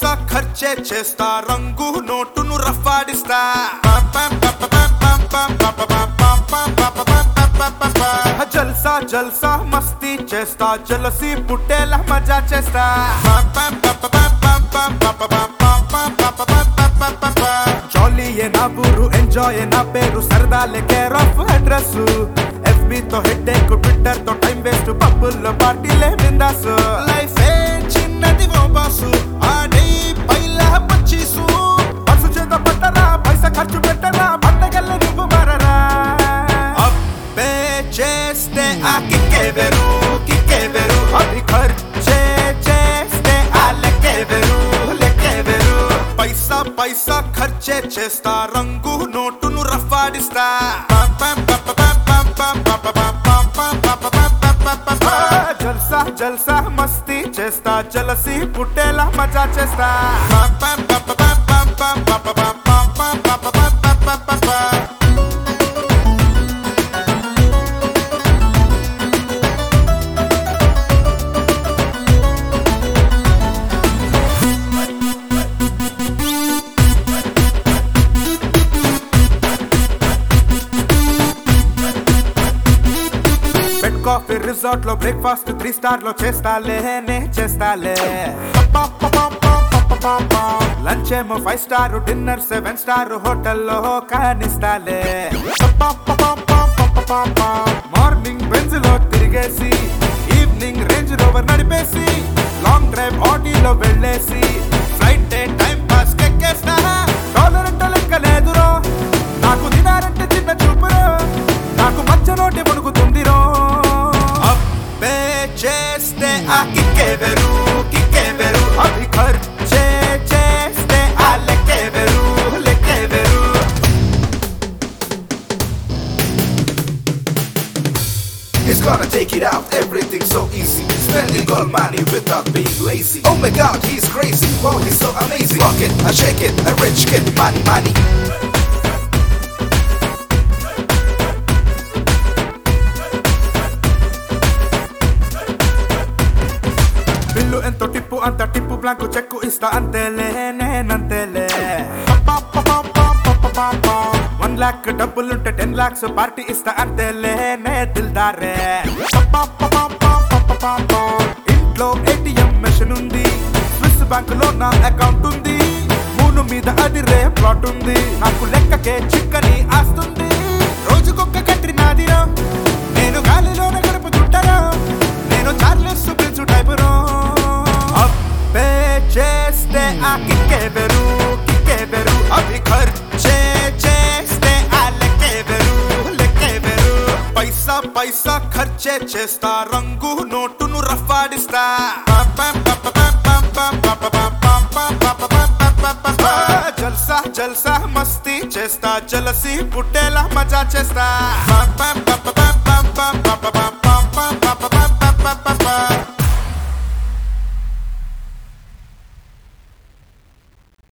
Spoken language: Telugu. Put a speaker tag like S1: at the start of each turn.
S1: పైసా ఖర్చే చేస్తా రంగు నోటును రఫాడిస్తా జల్సా జల్సా మస్తీ చేస్తా జలసి పుట్టేలా మజా చేస్తా జాలీ ఏ నా ఊరు ఎంజాయ్ ఏ నా పేరు సరదాలే కేర్ ఆఫ్ అడ్రస్ ఎఫ్బి తో హెడ్ ఎక్ ట్విట్టర్ తో టైం వేస్ట్ పబ్బుల్లో పార్టీలే బిందాస్ లైఫ్ ఏ చిన్నది ఓ బాసు ఆడే పైలా పచ్చీసు పర్సు చేత పట్టరా పైసా ఖర్చు పెట్టరా పండగల్ల నువ్వు మరరా అబ్బే చేస్తే ఆ కిక్కే వెరు కిక్కే వెరు అది ఖర్చే చేస్తే ఆ లెక్కే వెరు లెక్కే వెరు పైసా పైసా ఖర్చే చేస్తా రంగు నోటును రఫాడిస్తా జల్సా జల్సా మస్తీ చేస్తా జలసి పుట్టేలా మజా చేస్తా బెడ్ కాఫీ రిసార్ట్ లో బ్రేక్ఫాస్ట్ త్రీ స్టార్ లో చేస్తాలే నే చేస్తాలే లంచ్ ఏమో five star dinner seven star హోటల్లో కానిస్తాలే మార్నింగ్ బెంజ్ లో తిరిగేసి ఈవినింగ్ రేంజ్ రోవర్ నడిపేసి లాంగ్ డ్రైవ్ ఆటోలో వెళ్ళేసి ఫ్లైట్ టైం పాస్ కెక్కేస్తా డాలర్ అంటే లెక్క లేదురో నాకు దినారంటే చిన్న చూపురో నాకు మచ్చ నోటి మునుగుతుందిరో అబ్బే చేస్తే ఆ కిక్కే వెరు కిక్కే వెరు అవి ఖర్చే చేస్తే ఆ లెక్కే వెరు లెక్కే వెరు
S2: It's gonna take it out, everything so easy. Spending all money without being lazy. Oh my god, he's crazy. Wow, he's so amazing. Rock it, I shake it, a rich kid, money, money.
S1: Bill ఎంతో టిప్పు అంత టిప్పు బ్లాంకు చెక్కు ఇస్తా అంతేలే నేనంతేలే వన్ లాక్ డబ్బులుంటే టెన్ లాక్స్ పార్టీ ఇస్తా అంతేలే నే దిల్దారే ఇంట్లో ఏటీఎం మెషిన్ ఉంది స్విస్ బ్యాంక్ లో నా అకౌంట్ ఉంది మూడు మీద అది రే ప్లాట్ ఉంది నాకు లెక్కకే చిక్కని ఆస్తుంది రోజుకొక్క కంట్రీ నాదిరా నేను గాలిలోన గడుపుతుంటారా నేను చార్లెస్ పిలుచు టైపురో అబ్బే చేస్తే ఆ కిక్కే వెరు కిక్కే వెరు అవి ఖర్చే చేస్తే ఆ లెక్కే వెరు లెక్కే వెరు పైసా పైసా ఖర్చే చేస్తా రంగు నోటును రఫాడిస్తా జల్సా జల్సా మస్తీ చేస్తా జలసి పుట్టేలా మజా చేస్తా